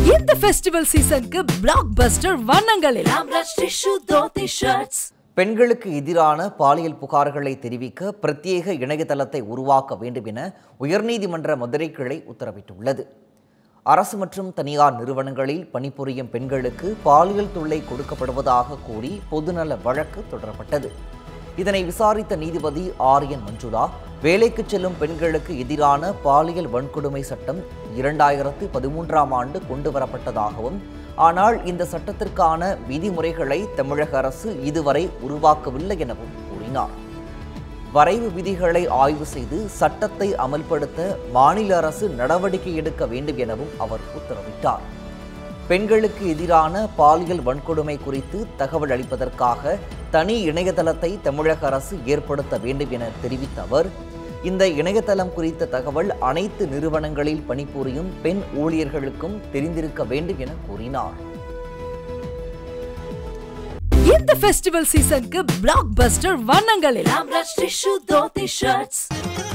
இந்த ஃபெஸ்டிவல் சீசனுக்கு பிளாக் பஸ்டர் வண்ணங்களில் ஆம்ரஷ் டிஷ்யூ தோத்தி ஷர்ட்ஸ் பெண்களுக்கு எதிரான பாலியல் புகார்களை தெரிவிக்க பிரத்யேக இணையதளத்தை உருவாக்க வேண்டும் என உயர்நீதிமன்ற மதுரை கிளை உத்தரவிட்டுள்ளது அரசு மற்றும் தனியார் நிறுவனங்களில் பணிபுரியும் பெண்களுக்கு பாலியல் தொல்லை கொடுக்கப்படுவதாக கூறி பொதுநல வழக்கு தொடரப்பட்டது இதனை விசாரித்த நீதிபதி ஆரியன் மஞ்சுளா வேலைக்கு செல்லும் பெண்களுக்கு எதிரான பாலியல் வன்கொடுமை சட்டம் இரண்டாயிரத்து பதிமூன்றாம் ஆண்டு கொண்டு வரப்பட்டதாகவும் ஆனால் இந்த சட்டத்திற்கான விதிமுறைகளை தமிழக அரசு இதுவரை உருவாக்கவில்லை எனவும் கூறினார் வரைவு விதிகளை ஆய்வு செய்து சட்டத்தை அமல்படுத்த மாநில அரசு நடவடிக்கை எடுக்க வேண்டும் எனவும் அவர் உத்தரவிட்டார் பெண்களுக்கு எதிரான பாலியல் வன்கொடுமை குறித்து தகவல் அளிப்பதற்காக தனி இணையதளத்தை தமிழக அரசு ஏற்படுத்த வேண்டும் என தெரிவித்த அவர் இந்த இணையதளம் குறித்த தகவல் அனைத்து நிறுவனங்களில் பணிபுரியும் பெண் ஊழியர்களுக்கும் தெரிந்திருக்க வேண்டும் என கூறினார் இந்த ஃபெஸ்டிவல் சீசனுக்கு பிளாக் பஸ்டர் வண்ணங்களில் ஆம்ரஷ் டிஷ்யூ தோத்தி ஷர்ட்ஸ்